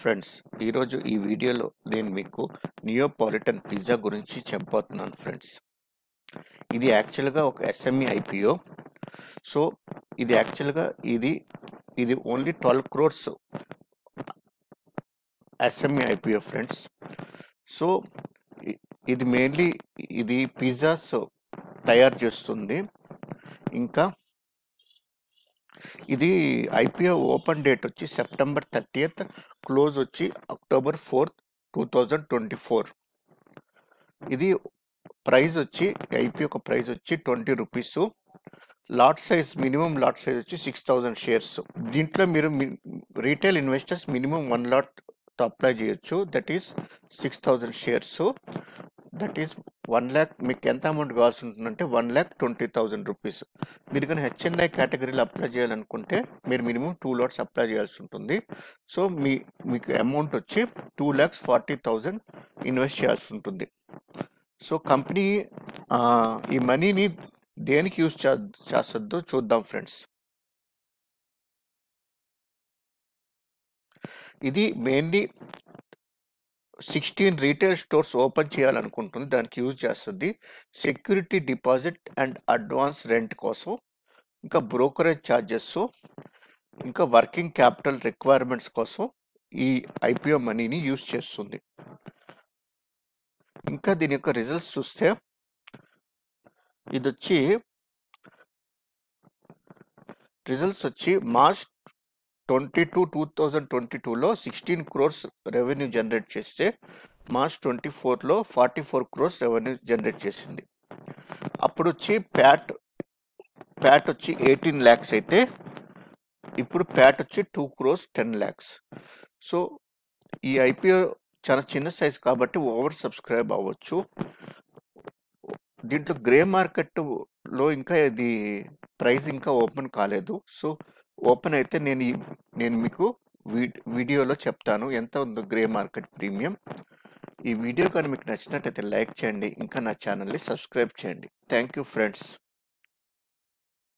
friends ఈరోజు ఈ వీడియోలో నేను మీకు నియోపాలిటన్ పిజ్జా గురించి చెప్పబోతున్నాను ఫ్రెండ్స్ ఇది యాక్చువల్గా ఒక ఎస్ఎంఈ ఐపీఓ సో ఇది యాక్చువల్గా ఇది ఇది only twelve crores SME IPO friends so ఇ- ఇది మెయిన్లీ ఇది పిజ్జాస్ తయారు చేస్తుంది ఇంకా ఇది ఐపీఓ ఓపెన్ డేట్ వచ్చి సెప్టెంబర్ థర్టీయత్ క్లోజ్ వచ్చి October fourth two thousand twenty four ఇది ప్రైస్ వచ్చి ఐపీఓ ఒక ప్రైస్ వచ్చి twenty rupees lot size minimum lot size వచ్చి సిక్స్ థౌజండ్ షేర్స్ దీంట్లో మీరు retail investors minimum one lot apply చేయొచ్చు that is six thousand shares that is one lakh మీకు ఎంత అమౌంట్ కావాల్సి ఉంటుందంటే one lakh twenty thousand rupees మీరు కానీ హెచ్ఎన్ఐ కేటగిరీలో అప్లై చేయాలనుకుంటే మీరు మినిమం టూ లాట్స్ అప్లై చేయాల్సి ఉంటుంది సో మీ మీకు అమౌంట్ వచ్చి two lakhs forty thousand invest చేయాల్సి ఉంటుంది సో కంపెనీ ఈ మనీని దేనికి యూజ్ చేస్తుందో చూద్దాం ఫ్రెండ్స్ ఇది mainly sixteen retail stores open చేయాలనుకుంటుంది దానికి యూజ్ చేస్తుంది security deposit and advance rent కోసం ఇంకా బ్రోకరేజ్ ఛార్జెస్ ఇంకా వర్కింగ్ క్యాపిటల్ రిక్వైర్మెంట్స్ కోసం ఈ ఐపీఓ మనీని యూజ్ చేస్తుంది ఇంకా దీని యొక్క రిజల్ట్స్ చూస్తే ఇది వచ్చి రిజల్ట్స్ వచ్చి March twenty two two thousand twenty టూలో సిక్స్టీన్ క్రోర్స్ రెవెన్యూ జనరేట్ చేస్తే మార్చ్ ట్వంటీ ఫోర్లో forty four crores revenue generate చేసింది అప్పుడు వచ్చి ప్యాట్ ప్యాట్ వచ్చి ఎయిటీన్ ల్యాక్స్ అయితే ఇప్పుడు ప్యాట్ వచ్చి two crores ten lakhs so ఈ ఐపీఓ చాలా చిన్న సైజ్ కాబట్టి ఓవర్ సబ్స్క్రైబ్ అవ్వచ్చు దీంట్లో గ్రే మార్కెట్ లో ఇంకా ఇది ప్రైస్ ఇంకా ఓపెన్ కాలేదు సో ఓపెన్ అయితే నేను ఈ- నేను మీకు వీ- వీడియోలో చెప్తాను ఎంత ఉందో గ్రే మార్కెట్ ప్రీమియం ఈ వీడియో కానీ మీకు నచ్చినట్టయితే లైక్ చేయండి ఇంకా నా ఛానల్ని సబ్స్క్రైబ్ చేయండి థ్యాంక్ యూ ఫ్రెండ్స్